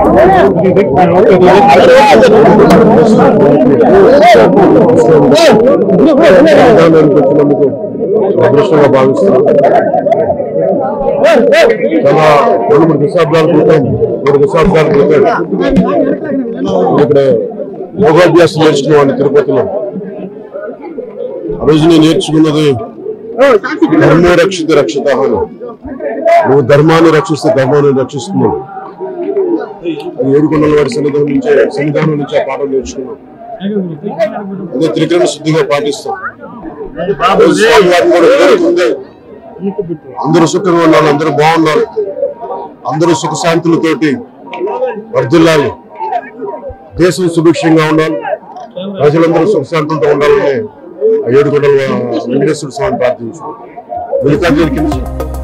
రాజధానికి వచ్చినందుకు అదృష్టంగా భావిస్తున్నాను చాలా రెండు మూడు దశాబ్దాల క్రితం మూడు దశాబ్దాల క్రితం నేను ఇక్కడ యోగాభ్యాసం నేర్చుకునేవాడిని తిరుపతిలో ఆ రోజు నేను నేర్చుకున్నది ధర్మో రక్షిత రక్షిత అని నువ్వు ధర్మాన్ని రక్షిస్తే ధర్మాన్ని రక్షిస్తున్నావు అది ఏడుకొండల వారి సన్నిధానం నుంచే సన్నిధానం నుంచి ఆ పాఠం నేర్చుకున్నాం అదే త్రికరణ శుద్ధిగా పాటిస్తాం స్వామి వారిని కూడా కోరుకుంది అందరూ సుఖంగా ఉండాలి అందరూ బాగుండాలి అందరూ సుఖశాంతులతోటి వర్ధిల్లాలి దేశం సుభిక్షంగా ఉండాలి ప్రజలందరూ సుఖశాంతులతో ఉండాలని ఆ ఏడుకొండల వెంకటేశ్వర స్వామి ప్రార్థించాం మిగతా జరిగింది